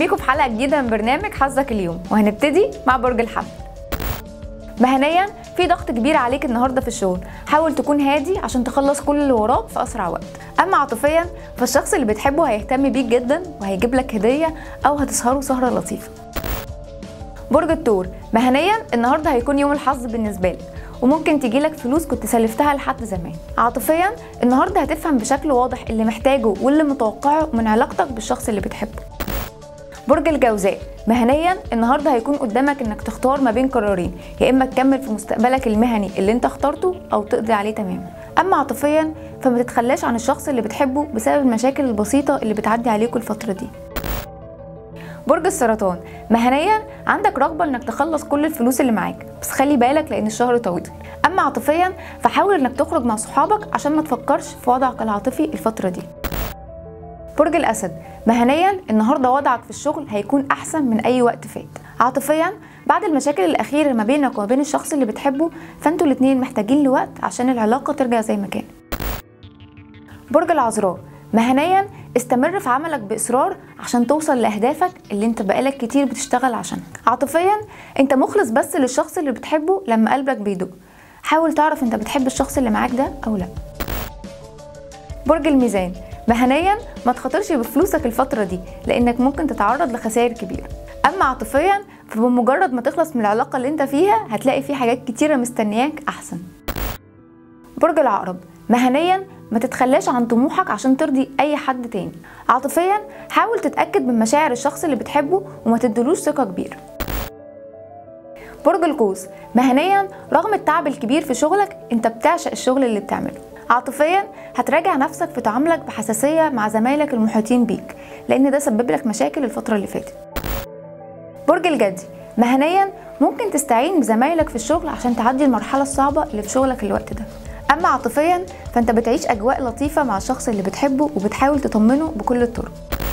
بيكم في حلقه جديده من برنامج حظك اليوم وهنبتدي مع برج الحمل مهنيا في ضغط كبير عليك النهارده في الشغل حاول تكون هادي عشان تخلص كل اللي وراك في اسرع وقت اما عاطفيا فالشخص اللي بتحبه هيهتم بيك جدا وهيجيب لك هديه او هتسهروا سهره لطيفه برج الثور مهنيا النهارده هيكون يوم الحظ بالنسبه لك وممكن تجيلك فلوس كنت سلفتها لحد زمان عاطفيا النهارده هتفهم بشكل واضح اللي محتاجه واللي متوقعه من علاقتك بالشخص اللي بتحبه برج الجوزاء مهنيا النهارده هيكون قدامك انك تختار ما بين قرارين يا اما تكمل في مستقبلك المهني اللي انت اخترته او تقضي عليه تماما اما عاطفيا فما تتخلاش عن الشخص اللي بتحبه بسبب المشاكل البسيطه اللي بتعدي عليكوا الفتره دي برج السرطان مهنيا عندك رغبة انك تخلص كل الفلوس اللي معاك بس خلي بالك لان الشهر طويل اما عاطفيا فحاول انك تخرج مع صحابك عشان ما تفكرش في وضعك العاطفي الفترة دي برج الاسد مهنيا النهارده وضعك في الشغل هيكون احسن من اي وقت فات عاطفيا بعد المشاكل الاخيره ما بينك وما بين الشخص اللي بتحبه فانتوا الاتنين محتاجين لوقت عشان العلاقه ترجع زي ما كانت برج العذراء مهنيا استمر في عملك باصرار عشان توصل لاهدافك اللي انت بقالك كتير بتشتغل عشانها عاطفيا انت مخلص بس للشخص اللي بتحبه لما قلبك بيدق حاول تعرف انت بتحب الشخص اللي معاك ده او لا برج الميزان مهنيا ما تخاطرش بفلوسك الفترة دي لأنك ممكن تتعرض لخسائر كبيرة أما عاطفيا فبمجرد ما تخلص من العلاقة اللي انت فيها هتلاقي في حاجات كتيرة مستنياك أحسن برج العقرب مهنيا ما تتخلاش عن طموحك عشان ترضي أي حد تاني عاطفيا حاول تتأكد من مشاعر الشخص اللي بتحبه وما تدلوش ثقة كبيرة برج القوس مهنيا رغم التعب الكبير في شغلك انت بتعشق الشغل اللي بتعمله عاطفيا هتراجع نفسك في تعاملك بحساسية مع زمايلك المحيطين بيك لأن ده سبب لك مشاكل الفترة اللي فاتت برج الجدي مهنيا ممكن تستعين بزمايلك في الشغل عشان تعدي المرحلة الصعبة اللي في شغلك الوقت ده أما عاطفيا فأنت بتعيش أجواء لطيفة مع الشخص اللي بتحبه وبتحاول تطمنه بكل الطرق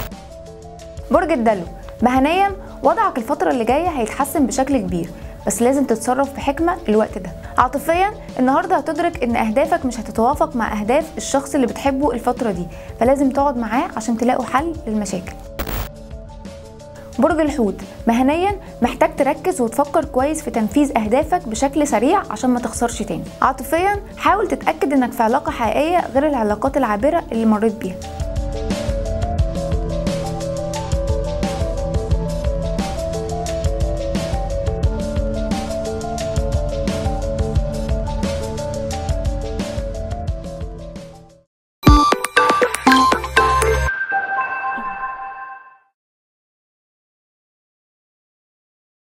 برج الدلو مهنيا وضعك الفترة اللي جاية هيتحسن بشكل كبير بس لازم تتصرف بحكمة الوقت ده عاطفيا النهاردة هتدرك ان اهدافك مش هتتوافق مع اهداف الشخص اللي بتحبه الفترة دي فلازم تقعد معاه عشان تلاقوا حل للمشاكل برج الحوت مهنيا محتاج تركز وتفكر كويس في تنفيذ اهدافك بشكل سريع عشان ما تخسرش تاني عاطفيا حاول تتاكد انك في علاقه حقيقيه غير العلاقات العابره اللي مريت بيها